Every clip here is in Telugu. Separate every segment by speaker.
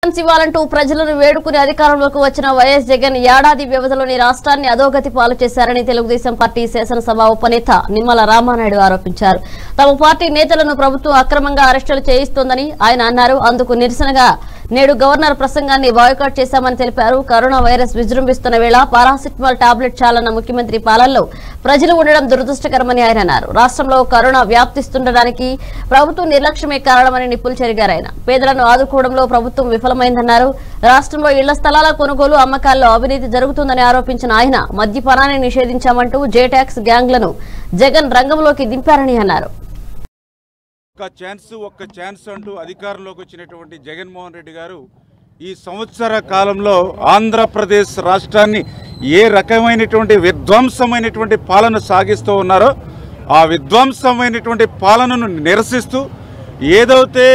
Speaker 1: ఛాన్స్ ఇవ్వాలంటూ ప్రజలను వేడుకుని అధికారంలోకి వచ్చిన వైఎస్ జగన్ ఏడాది వ్యవధిలోని రాష్ట్రాన్ని అధోగతి పాలు చేశారని తెలుగుదేశం పార్టీ శాసనసభ ఉపనేత నిమ్మల రామానాయుడు ఆరోపించారు తమ పార్టీ నేతలను ప్రభుత్వం అక్రమంగా అరెస్టులు చేయిస్తోందని ఆయన అన్నారు అందుకు నిరసనగా నేడు గవర్నర్ ప్రసంగాన్ని బాయ్కాట్ చేశామని తెలిపారు కరోనా వైరస్ విజృంభిస్తున్న వేళ పారాసిటమాల్ టాబ్లెట్ చాలన్న ముఖ్యమంత్రి పాలనలో ప్రజలు ఉండడం దురదృష్టకరమని ఆయన అన్నారు రాష్ట్రంలో కరోనా వ్యాప్తిస్తుండడానికి ప్రభుత్వం నిర్లక్ష్యమే కారణమని నిప్పులు చెరిగారు ఆయన పేదలను ఆదుకోవడంలో ప్రభుత్వం విఫలమైందన్నారు రాష్ట్రంలో ఇళ్ల స్థలాల కొనుగోలు అమ్మకాల్లో అవినీతి జరుగుతుందని ఆరోపించిన ఆయన మద్యపానాన్ని నిషేధించామంటూ జేటాక్స్ గ్యాంగ్లను జగన్ రంగంలోకి దింపారని అన్నారు
Speaker 2: ఒక్క ఛాన్స్ ఒక్క ఛాన్స్ అంటూ అధికారంలోకి వచ్చినటువంటి జగన్మోహన్ రెడ్డి గారు ఈ సంవత్సర కాలంలో ఆంధ్రప్రదేశ్ రాష్ట్రాన్ని ఏ రకమైనటువంటి విధ్వంసమైనటువంటి పాలన సాగిస్తూ ఉన్నారో ఆ విధ్వంసమైనటువంటి పాలనను నిరసిస్తూ ఏదైతే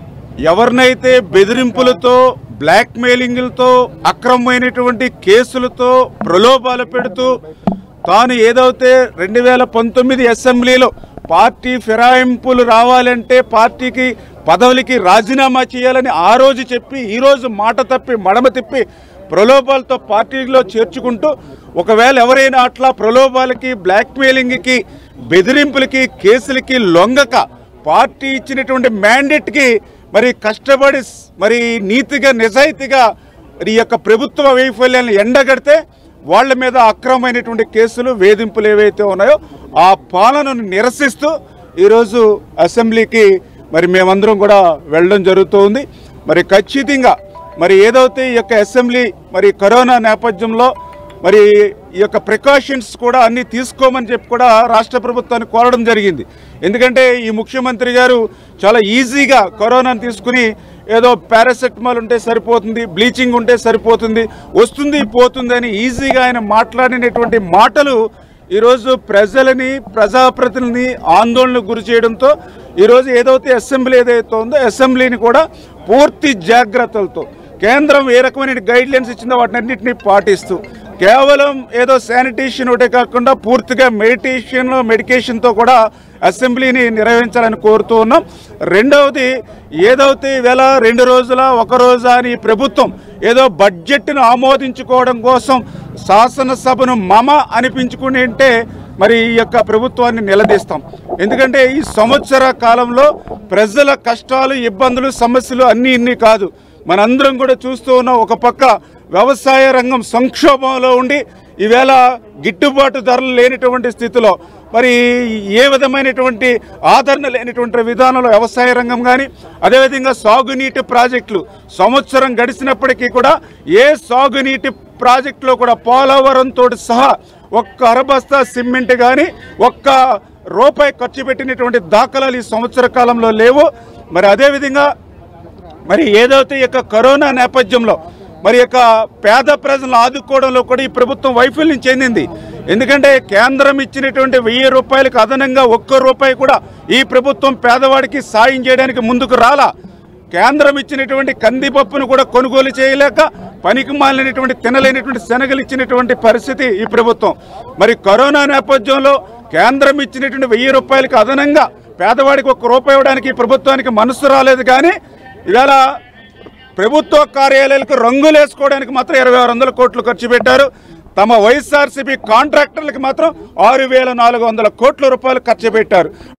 Speaker 2: ఎవరినైతే బెదిరింపులతో బ్లాక్మెయిలింగ్లతో అక్రమమైనటువంటి కేసులతో ప్రలోభాలు పెడుతూ తాను ఏదైతే రెండు వేల పంతొమ్మిది అసెంబ్లీలో పార్టీ ఫిరాయింపులు రావాలంటే పార్టీకి పదవులకి రాజీనామా చేయాలని ఆ రోజు చెప్పి ఈ రోజు మాట తప్పి మడమ తిప్పి ప్రలోభాలతో పార్టీలో చేర్చుకుంటూ ఒకవేళ ఎవరైనా అట్లా ప్రలోభాలకి బ్లాక్మెయిలింగ్కి బెదిరింపులకి కేసులకి లొంగక పార్టీ ఇచ్చినటువంటి మ్యాండేట్కి మరి కష్టపడి స్- మరి నీతిగా నిజాయితీగా ఈ యొక్క ప్రభుత్వ వైఫల్యాన్ని ఎండగడితే వాళ్ళ మీద అక్రమమైనటువంటి కేసులు వేధింపులు ఏవైతే ఉన్నాయో ఆ పాలనను నిరసిస్తూ ఈరోజు అసెంబ్లీకి మరి మేమందరం కూడా వెళ్ళడం జరుగుతుంది మరి ఖచ్చితంగా మరి ఏదైతే ఈ యొక్క అసెంబ్లీ మరి కరోనా నేపథ్యంలో మరి ఈ యొక్క ప్రికాషన్స్ కూడా అన్ని తీసుకోమని చెప్పి కూడా రాష్ట్ర ప్రభుత్వాన్ని కోరడం జరిగింది ఎందుకంటే ఈ ముఖ్యమంత్రి గారు చాలా ఈజీగా కరోనాను తీసుకుని ఏదో పారాసెటమాల్ ఉంటే సరిపోతుంది బ్లీచింగ్ ఉంటే సరిపోతుంది వస్తుంది పోతుంది అని ఈజీగా ఆయన మాట్లాడినటువంటి మాటలు ఈరోజు ప్రజలని ప్రజాప్రతినిధిని ఆందోళనకు గురి చేయడంతో ఈరోజు ఏదైతే అసెంబ్లీ ఏదైతే ఉందో అసెంబ్లీని కూడా పూర్తి జాగ్రత్తలతో కేంద్రం ఏ రకమైన గైడ్ లైన్స్ ఇచ్చిందో వాటినన్నింటినీ పాటిస్తూ కేవలం ఏదో శానిటేషన్ ఒకటే కాకుండా పూర్తిగా మెడిటేషన్ మెడికేషన్తో కూడా అసెంబ్లీని నిర్వహించాలని కోరుతూ ఉన్నాం రెండవది ఏదైతే ఈవేళ రెండు రోజుల ఒక రోజా అని ఈ ప్రభుత్వం ఏదో బడ్జెట్ను ఆమోదించుకోవడం కోసం శాసనసభను మమ అనిపించుకుని ఉంటే మరి ఈ యొక్క ప్రభుత్వాన్ని నిలదీస్తాం ఎందుకంటే ఈ సంవత్సర కాలంలో ప్రజల కష్టాలు ఇబ్బందులు సమస్యలు అన్నీ ఇన్ని కాదు మనందరం కూడా చూస్తూ ఉన్నాం ఒక పక్క వ్యవసాయ రంగం సంక్షోభంలో ఉండి ఈవేళ గిట్టుబాటు ధరలు లేనటువంటి స్థితిలో మరి ఏ విధమైనటువంటి ఆదరణ లేనటువంటి విధానంలో వ్యవసాయ రంగం కానీ అదేవిధంగా సాగునీటి ప్రాజెక్టులు సంవత్సరం గడిచినప్పటికీ కూడా ఏ సాగునీటి ప్రాజెక్టులో కూడా పోలవరంతో సహా ఒక్క అరబస్తా సిమెంట్ కానీ ఒక్క రూపాయి ఖర్చు పెట్టినటువంటి దాఖలాలు ఈ సంవత్సర కాలంలో లేవు మరి అదేవిధంగా మరి ఏదైతే ఈ యొక్క కరోనా నేపథ్యంలో మరి యొక్క పేద ప్రజలను ఆదుకోవడంలో కూడా ఈ ప్రభుత్వం వైఫల్యం చెందింది ఎందుకంటే కేంద్రం ఇచ్చినటువంటి వెయ్యి రూపాయలకు అదనంగా ఒక్క రూపాయి కూడా ఈ ప్రభుత్వం పేదవాడికి సాయం చేయడానికి ముందుకు రాలా కేంద్రం ఇచ్చినటువంటి కందిపప్పును కూడా కొనుగోలు చేయలేక పనికి మాలినటువంటి తినలేనటువంటి శనగలు ఇచ్చినటువంటి పరిస్థితి ఈ ప్రభుత్వం మరి కరోనా నేపథ్యంలో కేంద్రం ఇచ్చినటువంటి వెయ్యి రూపాయలకు అదనంగా పేదవాడికి ఒక్క రూపాయి ఇవ్వడానికి ఈ ప్రభుత్వానికి మనసు రాలేదు కానీ ఇవాళ ప్రభుత్వ కార్యాలయాలకు రంగులు వేసుకోవడానికి మాత్రం ఇరవై ఆరు వందల కోట్లు ఖర్చు పెట్టారు తమ వైఎస్ఆర్సీపీ కాంట్రాక్టర్లకు మాత్రం ఆరు వేల నాలుగు వందల కోట్ల రూపాయలు ఖర్చు పెట్టారు